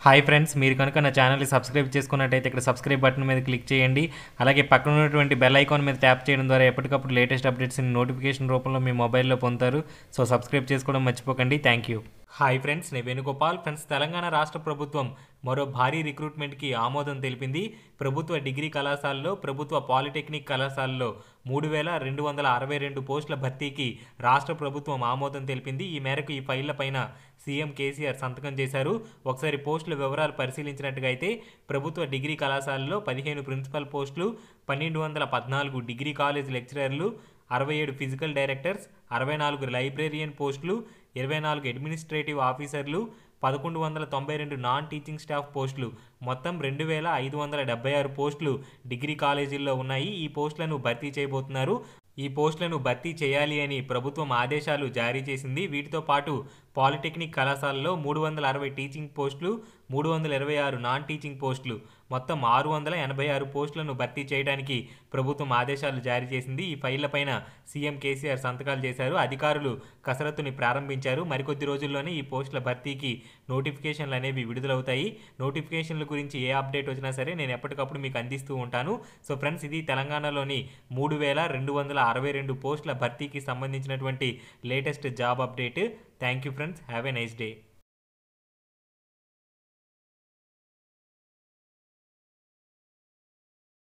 hi friends మీరు కనుక నా ఛానల్ని సబ్స్క్రైబ్ చేసుకున్నట్టయితే ఇక్కడ సబ్స్క్రైబ్ బటన్ మీద క్లిక్ చేయండి అలాగే పక్కన ఉన్నటువంటి బెల్ ఐకాన్ మీద ట్యాప్ చేయడం ద్వారా ఎప్పటికప్పుడు లేటెస్ట్ అప్డేట్స్ని నోటిఫికేషన్ రూపంలో మీ మొబైల్లో పొందుతారు సో సబ్స్క్రైబ్ చేసుకోవడం మర్చిపోకండి థ్యాంక్ యూ హాయ్ ఫ్రెండ్స్ నేను వేణుగోపాల్ ఫ్రెండ్స్ తెలంగాణ రాష్ట్ర ప్రభుత్వం మరో భారీ రిక్రూట్మెంట్కి ఆమోదం తెలిపింది ప్రభుత్వ డిగ్రీ కళాశాలలో ప్రభుత్వ పాలిటెక్నిక్ కళాశాలలో మూడు వేల రెండు వందల అరవై రెండు పోస్టుల భర్తీకి రాష్ట్ర ప్రభుత్వం ఆమోదం తెలిపింది ఈ మేరకు ఈ ఫైళ్ల పైన సీఎం కేసీఆర్ సంతకం చేశారు ఒకసారి పోస్టుల వివరాలు పరిశీలించినట్టుగా అయితే ప్రభుత్వ డిగ్రీ కళాశాలలో పదిహేను ప్రిన్సిపల్ పోస్టులు పన్నెండు వందల పద్నాలుగు డిగ్రీ కాలేజ్ లెక్చరర్లు అరవై ఏడు ఫిజికల్ డైరెక్టర్స్ అరవై నాలుగు లైబ్రేరియన్ పోస్టులు ఇరవై నాలుగు అడ్మినిస్ట్రేటివ్ ఆఫీసర్లు పదకొండు వందల తొంభై రెండు నాన్ టీచింగ్ స్టాఫ్ పోస్టులు మొత్తం రెండు వేల ఐదు వందల డెబ్బై ఆరు పోస్టులు డిగ్రీ కాలేజీల్లో ఉన్నాయి ఈ పోస్టులను భర్తీ చేయబోతున్నారు ఈ పోస్టులను భర్తీ చేయాలి అని ప్రభుత్వం ఆదేశాలు జారీ చేసింది వీటితో పాటు పాలిటెక్నిక్ కళాశాలలో మూడు వందల అరవై టీచింగ్ పోస్టులు మూడు వందల ఇరవై ఆరు నాన్ టీచింగ్ పోస్టులు మొత్తం ఆరు వందల ఎనభై ఆరు పోస్టులను భర్తీ చేయడానికి ప్రభుత్వం ఆదేశాలు జారీ చేసింది ఈ ఫైళ్లపైన సీఎం కేసీఆర్ సంతకాలు చేశారు అధికారులు కసరత్తుని ప్రారంభించారు మరికొద్ది రోజుల్లోనే ఈ పోస్టుల భర్తీకి నోటిఫికేషన్లు అనేవి విడుదలవుతాయి నోటిఫికేషన్ల గురించి ఏ అప్డేట్ వచ్చినా సరే నేను ఎప్పటికప్పుడు మీకు అందిస్తూ ఉంటాను సో ఫ్రెండ్స్ ఇది తెలంగాణలోని మూడు వేల రెండు వందల అరవై రెండు పోస్టుల భర్తీకి సంబంధించినటువంటి latest job update thank you friends have a nice day